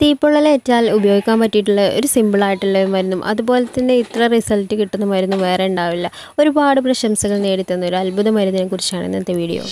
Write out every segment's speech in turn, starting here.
തീപ്പൊള്ളലേറ്റാൽ ഉപയോഗിക്കാൻ പറ്റിയിട്ടുള്ള ഒരു സിമ്പിളായിട്ടുള്ള ഒരു മരുന്നും അതുപോലെ തന്നെ ഇത്ര റിസൾട്ട് കിട്ടുന്ന മരുന്നും വേറെ ഉണ്ടാവില്ല ഒരുപാട് പ്രശംസകൾ നേടിത്തന്ന ഒരു അത്ഭുത മരുന്നിനെ കുറിച്ചാണ് ഇന്നത്തെ video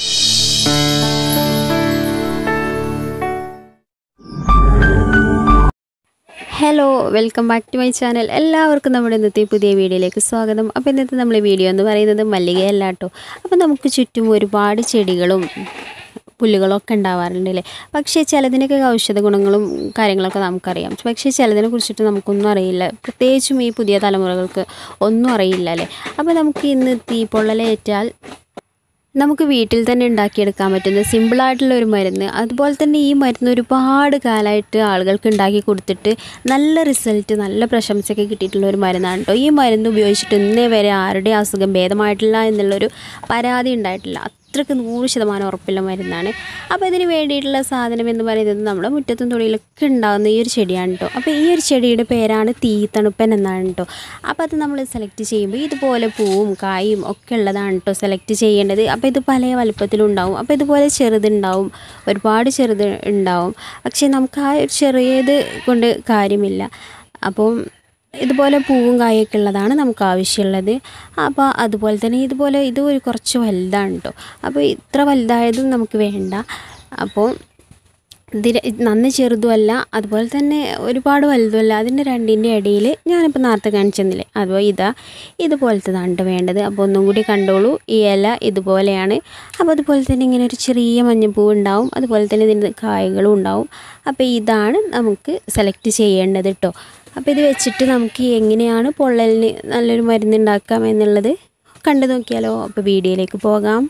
hello welcome back to my channel എല്ലാവർക്കും നമ്മുടെ ഇന്നത്തെ പുതിയ വീഡിയോയിലേക്ക് സ്വാഗതം അപ്പോൾ ഇന്നത്തെ നമ്മളെ വീഡിയോ എന്ന് പറയുന്നത് മല്ലികയല്ല കേട്ടോ അപ്പോൾ നമുക്ക് ചുറ്റും ഒരുപാട് ചെടികളും പുല്ലുകളൊക്കെ ഉണ്ടാവാറുണ്ട് അല്ലേ പക്ഷേ ചിലതിനൊക്കെ ഔഷധ ഗുണങ്ങളും കാര്യങ്ങളൊക്കെ നമുക്കറിയാം പക്ഷേ ചിലതിനെ കുറിച്ചിട്ട് നമുക്കൊന്നും അറിയില്ല പ്രത്യേകിച്ചും ഈ പുതിയ തലമുറകൾക്ക് ഒന്നും അറിയില്ല അല്ലേ അപ്പോൾ നമുക്ക് ഇന്ന് തീപ്പൊള്ളലേറ്റാൽ നമുക്ക് വീട്ടിൽ തന്നെ ഉണ്ടാക്കിയെടുക്കാൻ പറ്റുന്ന സിമ്പിളായിട്ടുള്ള ഒരു മരുന്ന് അതുപോലെ തന്നെ ഈ മരുന്ന് ഒരുപാട് കാലമായിട്ട് ആളുകൾക്ക് ഉണ്ടാക്കി കൊടുത്തിട്ട് നല്ല റിസൾട്ട് നല്ല പ്രശംസയൊക്കെ കിട്ടിയിട്ടുള്ള ഒരു മരുന്നാണ് കേട്ടോ ഈ മരുന്ന് ഉപയോഗിച്ചിട്ട് ഇന്നേ വരെ ആരുടെ അസുഖം ഭേദമായിട്ടില്ല എന്നുള്ളൊരു പരാതി ഉണ്ടായിട്ടില്ല അത്രയ്ക്ക് നൂറ് ശതമാനം ഉറപ്പുള്ള മരുന്നാണ് അപ്പോൾ ഇതിന് വേണ്ടിയിട്ടുള്ള സാധനം എന്ന് പറയുന്നത് നമ്മുടെ മുറ്റത്തും തൊടിയിലൊക്കെ ഉണ്ടാകുന്ന ഈ ഒരു ചെടിയാണ് കേട്ടോ അപ്പോൾ ഈ ഒരു ചെടിയുടെ പേരാണ് തീത്തണുപ്പൻ എന്നാണ് കേട്ടോ അപ്പോൾ അത് നമ്മൾ സെലക്ട് ചെയ്യുമ്പോൾ ഇതുപോലെ പൂവും കായും ഒക്കെ ഉള്ളതാണ് കേട്ടോ സെലക്ട് ചെയ്യേണ്ടത് അപ്പോൾ ഇത് പല വലുപ്പത്തിലുണ്ടാവും അപ്പോൾ ഇതുപോലെ ചെറുതുണ്ടാവും ഒരുപാട് ചെറുത് ഉണ്ടാവും പക്ഷേ നമുക്ക് ആ ഒരു ചെറിയത് കൊണ്ട് കാര്യമില്ല അപ്പം ഇതുപോലെ പൂവും കായൊക്കെ ഉള്ളതാണ് നമുക്ക് ആവശ്യമുള്ളത് അപ്പോൾ അതുപോലെ തന്നെ ഇതുപോലെ ഇത് ഒരു കുറച്ച് വലുതാണ് കേട്ടോ അപ്പോൾ ഇത്ര വലുതായതും നമുക്ക് വേണ്ട അപ്പോൾ ഇതിന് നന്ന് ചെറുതുമല്ല അതുപോലെ തന്നെ ഒരുപാട് വലുതുമല്ല അതിൻ്റെ രണ്ടിൻ്റെ ഇടയിൽ ഞാനിപ്പോൾ നേരത്തെ കാണിച്ചെന്നില്ലേ അപ്പോൾ ഇതാ ഇതുപോലത്തതാണ് വേണ്ടത് അപ്പോൾ ഒന്നും കൂടി കണ്ടോളൂ ഈ ഇല ഇതുപോലെയാണ് അപ്പോൾ അതുപോലെ തന്നെ ഇങ്ങനെ ഒരു ചെറിയ മഞ്ഞപ്പൂ ഉണ്ടാവും അതുപോലെ തന്നെ ഇതിൻ്റെ കായകളും ഉണ്ടാവും അപ്പോൾ ഇതാണ് നമുക്ക് സെലക്ട് ചെയ്യേണ്ടത് കേട്ടോ അപ്പോൾ ഇത് വെച്ചിട്ട് നമുക്ക് എങ്ങനെയാണ് പൊള്ളലിന് നല്ലൊരു മരുന്ന് ഉണ്ടാക്കാം എന്നുള്ളത് കണ്ടു നോക്കിയാലോ അപ്പോൾ വീഡിയോയിലേക്ക് പോകാം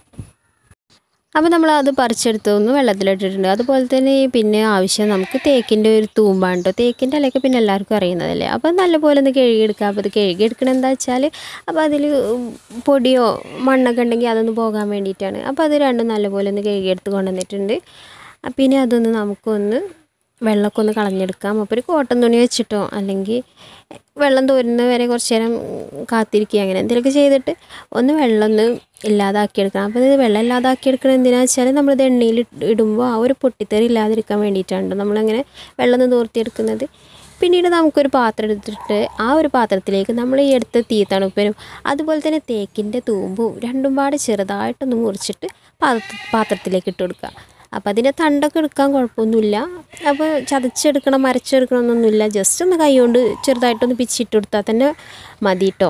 അപ്പോൾ നമ്മൾ അത് പറിച്ചെടുത്ത് ഒന്ന് വെള്ളത്തിലിട്ടിട്ടുണ്ട് അതുപോലെ തന്നെ പിന്നെ ആവശ്യം നമുക്ക് തേക്കിൻ്റെ ഒരു തൂമ്പാണ് കേട്ടോ തേക്കിൻ്റെ ഇലയൊക്കെ പിന്നെ എല്ലാവർക്കും അറിയുന്നതല്ലേ അപ്പോൾ നല്ലപോലെ ഒന്ന് കഴുകിയെടുക്കുക അപ്പോൾ അത് കഴുകിയെടുക്കണം എന്താ വെച്ചാൽ അപ്പോൾ അതിൽ പൊടിയോ മണ്ണൊക്കെ ഉണ്ടെങ്കിൽ അതൊന്ന് പോകാൻ വേണ്ടിയിട്ടാണ് അപ്പോൾ അത് രണ്ടും നല്ലപോലെ ഒന്ന് കഴുകിയെടുത്ത് കൊണ്ടുവന്നിട്ടുണ്ട് അപ്പം ഇനി അതൊന്ന് നമുക്കൊന്ന് വെള്ളമൊക്കെ ഒന്ന് കളഞ്ഞെടുക്കാം അപ്പോൾ ഒരു കോട്ടൺ തുണി വെച്ചിട്ടോ അല്ലെങ്കിൽ വെള്ളം തോരുന്ന വരെ കുറച്ച് നേരം കാത്തിരിക്കുക അങ്ങനെ എന്തെങ്കിലുമൊക്കെ ചെയ്തിട്ട് ഒന്ന് വെള്ളം ഒന്ന് ഇല്ലാതാക്കിയെടുക്കണം അപ്പോൾ ഇത് വെള്ളം ഇല്ലാതാക്കിയെടുക്കണം എന്തിനാണെന്ന് വെച്ചാൽ നമ്മളിത് എണ്ണയിൽ ഇടുമ്പോൾ ആ ഒരു പൊട്ടിത്തെറി ഇല്ലാതിരിക്കാൻ വേണ്ടിയിട്ടാണ് നമ്മളങ്ങനെ വെള്ളം ഒന്ന് തോർത്തിയെടുക്കുന്നത് പിന്നീട് നമുക്കൊരു പാത്രം എടുത്തിട്ട് ആ ഒരു പാത്രത്തിലേക്ക് നമ്മൾ ഈ എടുത്ത തീ തണുപ്പനും അതുപോലെ തന്നെ തേക്കിൻ്റെ തൂമ്പും രണ്ടും പാടെ ചെറുതായിട്ടൊന്ന് മുറിച്ചിട്ട് പാത്ര പാത്രത്തിലേക്ക് ഇട്ട് കൊടുക്കുക അപ്പോൾ അതിൻ്റെ തണ്ടൊക്കെ എടുക്കാൻ കുഴപ്പമൊന്നുമില്ല അപ്പോൾ ചതച്ചെടുക്കണം മരച്ചെടുക്കണം എന്നൊന്നുമില്ല ജസ്റ്റ് ഒന്ന് കൈ കൊണ്ട് ചെറുതായിട്ടൊന്ന് പിച്ചിട്ട് കൊടുത്താൽ തന്നെ മതി കേട്ടോ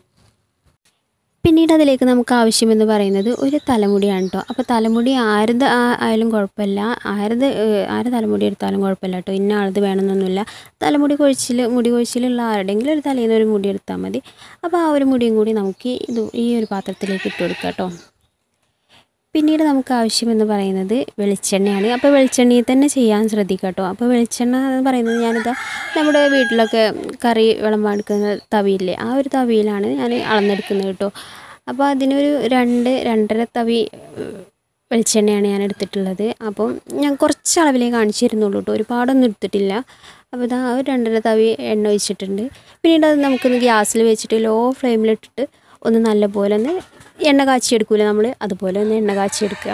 പിന്നീട് അതിലേക്ക് നമുക്ക് ആവശ്യമെന്ന് പറയുന്നത് ഒരു തലമുടിയാണ് കേട്ടോ അപ്പോൾ തലമുടി ആരത് ആയാലും കുഴപ്പമില്ല ആരത് ആരെ തലമുടി എടുത്താലും കുഴപ്പമില്ല കേട്ടോ ഇന്ന ആളത് വേണമെന്നൊന്നുമില്ല തലമുടി കൊഴിച്ചിൽ മുടി കൊഴിച്ചിലുള്ള ആരുടെങ്കിലും ഒരു തലേന്ന് ഒരു മുടി എടുത്താൽ മതി അപ്പോൾ ആ ഒരു മുടിയും കൂടി നമുക്ക് ഇത് ഈ ഒരു പാത്രത്തിലേക്ക് ഇട്ട് കൊടുക്കാം കേട്ടോ പിന്നീട് നമുക്ക് ആവശ്യമെന്ന് പറയുന്നത് വെളിച്ചെണ്ണയാണ് അപ്പോൾ വെളിച്ചെണ്ണയിൽ തന്നെ ചെയ്യാൻ ശ്രദ്ധിക്കുക കേട്ടോ അപ്പോൾ വെളിച്ചെണ്ണ എന്ന് പറയുന്നത് ഞാനിതാ നമ്മുടെ വീട്ടിലൊക്കെ കറി വിളമ്പാടുക്കുന്ന തവിയില്ലേ ആ ഒരു തവിയിലാണ് ഞാൻ അളന്നെടുക്കുന്നത് കേട്ടോ അപ്പോൾ അതിനൊരു രണ്ട് രണ്ടര തവി വെളിച്ചെണ്ണയാണ് ഞാൻ എടുത്തിട്ടുള്ളത് അപ്പം ഞാൻ കുറച്ച് അളവിലേ കാണിച്ചിരുന്നുള്ളൂ കേട്ടോ ഒരുപാടൊന്നും എടുത്തിട്ടില്ല അപ്പോൾ ഇതാ ഒരു രണ്ടര തവി എണ്ണ ഒഴിച്ചിട്ടുണ്ട് പിന്നീട് അത് നമുക്കൊന്ന് ഗ്യാസിൽ വെച്ചിട്ട് ലോ ഫ്ലെയിമിലിട്ടിട്ട് ഒന്ന് നല്ലപോലെ ഒന്ന് എണ്ണ കാച്ചിയെടുക്കൂല നമ്മൾ അതുപോലെ ഒന്ന് എണ്ണ കാച്ചിയെടുക്കുക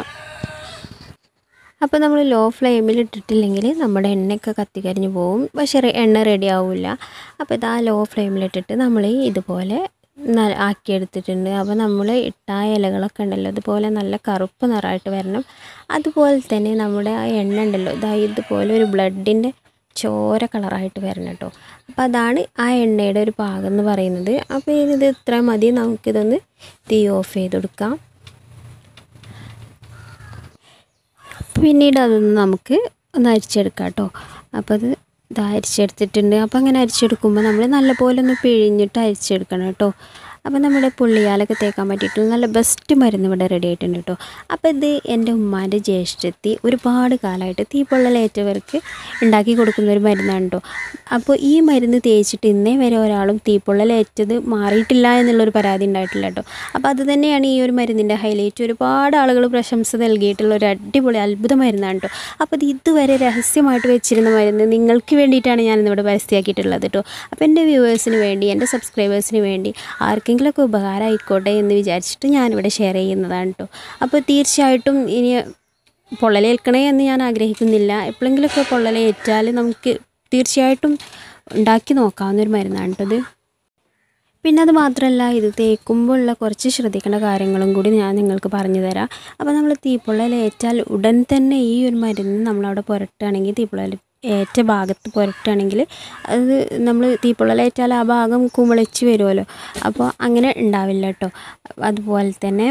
അപ്പോൾ നമ്മൾ ലോ ഫ്ലെയിമിൽ ഇട്ടിട്ടില്ലെങ്കിൽ നമ്മുടെ എണ്ണയൊക്കെ കത്തിക്കരിഞ്ഞ് പോവും പക്ഷേ എണ്ണ റെഡി ആവില്ല അപ്പോൾ ഇതാ ലോ ഫ്ലെയിമിലിട്ടിട്ട് നമ്മൾ ഇതുപോലെ ആക്കിയെടുത്തിട്ടുണ്ട് അപ്പോൾ നമ്മൾ ഇട്ട ഇലകളൊക്കെ ഉണ്ടല്ലോ അതുപോലെ നല്ല കറുപ്പ് നിറമായിട്ട് വരണം അതുപോലെ തന്നെ നമ്മുടെ ആ എണ്ണ ഉണ്ടല്ലോ ഇതാ ഇതുപോലെ ഒരു ബ്ലഡിൻ്റെ ചോര കളറായിട്ട് വരണം കേട്ടോ അപ്പോൾ അതാണ് ആ എണ്ണയുടെ ഒരു പാകം എന്ന് പറയുന്നത് അപ്പോൾ ഇത് ഇത്ര മതി നമുക്കിതൊന്ന് തീ ഓഫ് ചെയ്ത് കൊടുക്കാം പിന്നീട് അതൊന്ന് നമുക്ക് ഒന്ന് അരിച്ചെടുക്കാം കേട്ടോ അപ്പോൾ അത് ഇത് അരിച്ചെടുത്തിട്ടുണ്ട് അപ്പോൾ അങ്ങനെ അരിച്ചെടുക്കുമ്പോൾ നമ്മൾ നല്ലപോലെ ഒന്ന് പിഴിഞ്ഞിട്ട് അരിച്ചെടുക്കണം കേട്ടോ അപ്പോൾ നമ്മുടെ പുള്ളിയാലൊക്കെ തേക്കാൻ പറ്റിയിട്ടുള്ള നല്ല ബെസ്റ്റ് മരുന്ന് ഇവിടെ റെഡി ആയിട്ടുണ്ട് കേട്ടോ അപ്പോൾ ഇത് എൻ്റെ ഉമ്മാൻ്റെ ജ്യേഷ്ഠത്തി ഒരുപാട് കാലമായിട്ട് തീപ്പൊള്ളലേറ്റവർക്ക് ഉണ്ടാക്കി കൊടുക്കുന്ന ഒരു മരുന്നാണ് കേട്ടോ അപ്പോൾ ഈ മരുന്ന് തേച്ചിട്ട് ഇന്നേ വരെ ഒരാളും തീപ്പൊള്ളലേറ്റത് മാറിയിട്ടില്ല എന്നുള്ളൊരു പരാതി ഉണ്ടായിട്ടില്ല കേട്ടോ അപ്പോൾ അത് തന്നെയാണ് ഈ ഒരു മരുന്നിൻ്റെ ഹൈലൈറ്റ് ഒരുപാട് ആളുകൾ പ്രശംസ നൽകിയിട്ടുള്ള ഒരു അടിപൊളി അത്ഭുത മരുന്നാണ് കേട്ടോ അപ്പോൾ ഇത് ഇതുവരെ രഹസ്യമായിട്ട് വെച്ചിരുന്ന മരുന്ന് നിങ്ങൾക്ക് വേണ്ടിയിട്ടാണ് ഞാനിന്നിവിടെ പരസ്യമാക്കിയിട്ടുള്ളത് കേട്ടോ അപ്പോൾ എൻ്റെ വ്യൂവേഴ്സിന് വേണ്ടി എൻ്റെ സബ്സ്ക്രൈബേഴ്സിന് വേണ്ടി ആർക്കെങ്കിലും എന്തെങ്കിലുമൊക്കെ ഉപകാരമായിക്കോട്ടെ എന്ന് വിചാരിച്ചിട്ട് ഞാനിവിടെ ഷെയർ ചെയ്യുന്നതാണ് കേട്ടോ അപ്പോൾ തീർച്ചയായിട്ടും ഇനി പൊള്ളലേൽക്കണേ എന്ന് ഞാൻ ആഗ്രഹിക്കുന്നില്ല എപ്പോഴെങ്കിലുമൊക്കെ പൊള്ളലേറ്റാൽ നമുക്ക് തീർച്ചയായിട്ടും ഉണ്ടാക്കി നോക്കാവുന്ന ഒരു മരുന്നാണ് കേട്ടത് പിന്നെ അത് മാത്രമല്ല ഇത് തേക്കുമ്പോൾ ഉള്ള കുറച്ച് ശ്രദ്ധിക്കേണ്ട കാര്യങ്ങളും കൂടി ഞാൻ നിങ്ങൾക്ക് പറഞ്ഞു തരാം അപ്പോൾ നമ്മൾ തീപ്പൊള്ളയിൽ ഏറ്റാൽ ഉടൻ തന്നെ ഈ ഒരു മരുന്ന് നമ്മളവിടെ പുരട്ടുകയാണെങ്കിൽ തീപ്പൊള്ളയിൽ ഏറ്റ ഭാഗത്ത് പുരട്ടുകയാണെങ്കിൽ അത് നമ്മൾ തീപ്പൊള്ളലേറ്റാൽ ആ ഭാഗം കുമിളിച്ച് വരുമല്ലോ അപ്പോൾ അങ്ങനെ ഉണ്ടാവില്ല കേട്ടോ അതുപോലെ തന്നെ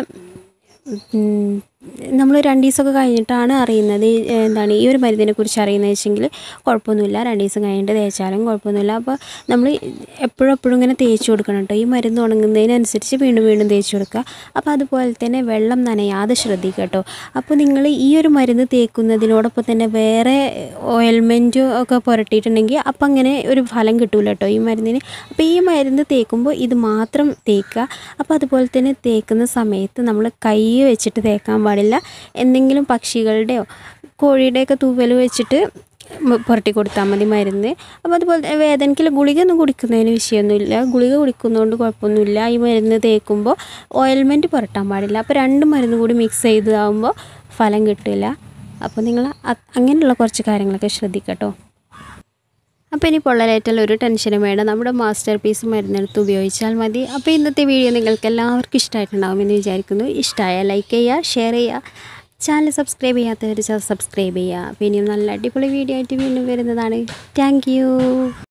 നമ്മൾ രണ്ട് ദിവസമൊക്കെ കഴിഞ്ഞിട്ടാണ് അറിയുന്നത് ഈ, ഏ, എന്താണ് ഈ ഒരു മരുന്നിനെ കുറിച്ച് അറിയുന്നത് വെച്ചെങ്കിൽ കുഴപ്പമൊന്നുമില്ല രണ്ട് ദിവസം കഴിഞ്ഞിട്ട് തേച്ചാലും കുഴപ്പമൊന്നുമില്ല അപ്പോൾ നമ്മൾ എപ്പോഴും എപ്പോഴും ഇങ്ങനെ തേച്ച് കൊടുക്കണം കേട്ടോ ഈ മരുന്ന് ഉണങ്ങുന്നതിനനുസരിച്ച് വീണ്ടും വീണ്ടും തേച്ച് കൊടുക്കുക അപ്പോൾ അതുപോലെ തന്നെ വെള്ളം നനയാതെ ശ്രദ്ധിക്കുക കേട്ടോ അപ്പോൾ നിങ്ങൾ ഈ ഒരു മരുന്ന് തേക്കുന്നതിനോടൊപ്പം തന്നെ വേറെ ഓയിൽമെൻറ്റ് ഒക്കെ പുരട്ടിയിട്ടുണ്ടെങ്കിൽ അപ്പം അങ്ങനെ ഒരു ഫലം കിട്ടൂല കേട്ടോ ഈ മരുന്നിന് അപ്പോൾ ഈ മരുന്ന് തേക്കുമ്പോൾ ഇത് മാത്രം തേക്കുക അപ്പോൾ അതുപോലെ തന്നെ തേക്കുന്ന സമയത്ത് നമ്മൾ കൈ വെച്ചിട്ട് തേക്കാൻ പാടില്ല എന്തെങ്കിലും പക്ഷികളുടെയോ കോഴിയുടെയൊക്കെ തൂവൽ വെച്ചിട്ട് മ- പുരട്ടി കൊടുത്താൽ മതി മരുന്ന് അപ്പോൾ അതുപോലെ വേദനയ്ക്കുള്ള ഗുളിക ഒന്നും കുടിക്കുന്നതിന് വിഷയമൊന്നുമില്ല ഗുളിക കുടിക്കുന്നതുകൊണ്ട് കുഴപ്പമൊന്നുമില്ല ഈ മരുന്ന് തേക്കുമ്പോൾ ഓയിൽമെൻറ്റ് പുരട്ടാൻ പാടില്ല അപ്പോൾ രണ്ട് മരുന്ന് കൂടി മിക്സ് ചെയ്തതാകുമ്പോൾ ഫലം കിട്ടില്ല അപ്പോൾ നിങ്ങൾ അ- അങ്ങനെയുള്ള കുറച്ച് കാര്യങ്ങളൊക്കെ ശ്രദ്ധിക്കട്ടോ അപ്പോൾ ഇനി പൊള്ളലേറ്റാൽ ഒരു ടെൻഷനും വേണ്ട നമ്മുടെ മാസ്റ്റർ പീസ് മരുന്നെടുത്ത് ഉപയോഗിച്ചാൽ മതി അപ്പോൾ ഇന്നത്തെ വീഡിയോ നിങ്ങൾക്ക് എല്ലാവർക്കും ഇഷ്ടമായിട്ടുണ്ടാകുമെന്ന് വിചാരിക്കുന്നു ഇഷ്ടമായാൽ ലൈക്ക് ചെയ്യുക ഷെയർ ചെയ്യുക ചാനൽ സബ്സ്ക്രൈബ് ചെയ്യാത്തവർ സബ്സ്ക്രൈബ് ചെയ്യുക അപ്പോൾ ഇനിയും നല്ല അടിപൊളി വീഡിയോ ആയിട്ട് വീണ്ടും വരുന്നതാണ് താങ്ക്